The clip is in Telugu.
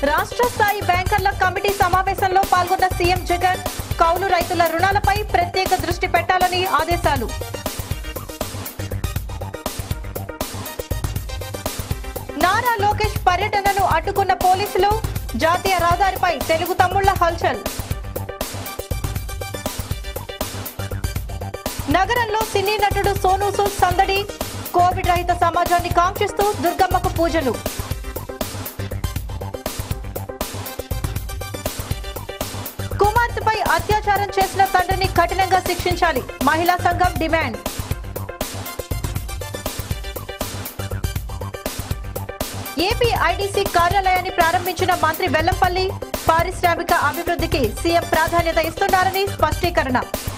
రాష్ట్ర స్థాయి బ్యాంకర్ల కమిటీ సమావేశంలో పాల్గొన్న సీఎం జగన్ కౌలు రైతుల రుణాలపై ప్రత్యేక దృష్టి పెట్టాలని ఆదేశాలు నారా లోకేష్ పర్యటనను అడ్డుకున్న పోలీసులు జాతీయ రహదారిపై తెలుగు తమ్ముళ్ల హల్చల్ నగరంలో సినీ నటుడు సోనూ సూద్ సందడి కోవిడ్ రహిత సమాజాన్ని కాంక్షిస్తూ దుర్గమ్మకు పూజలు కుమార్తెపై అత్యాచారం చేసిన తండ్రిని కఠినంగా శిక్షించాలి మహిళా సంఘం డిమాండ్ ఏపీ ఐడీసీ కార్యాలయాన్ని ప్రారంభించిన మంత్రి వెల్లంపల్లి పారిశ్రామిక అభివృద్ధికి సీఎం ప్రాధాన్యత ఇస్తున్నారని స్పష్టీకరణ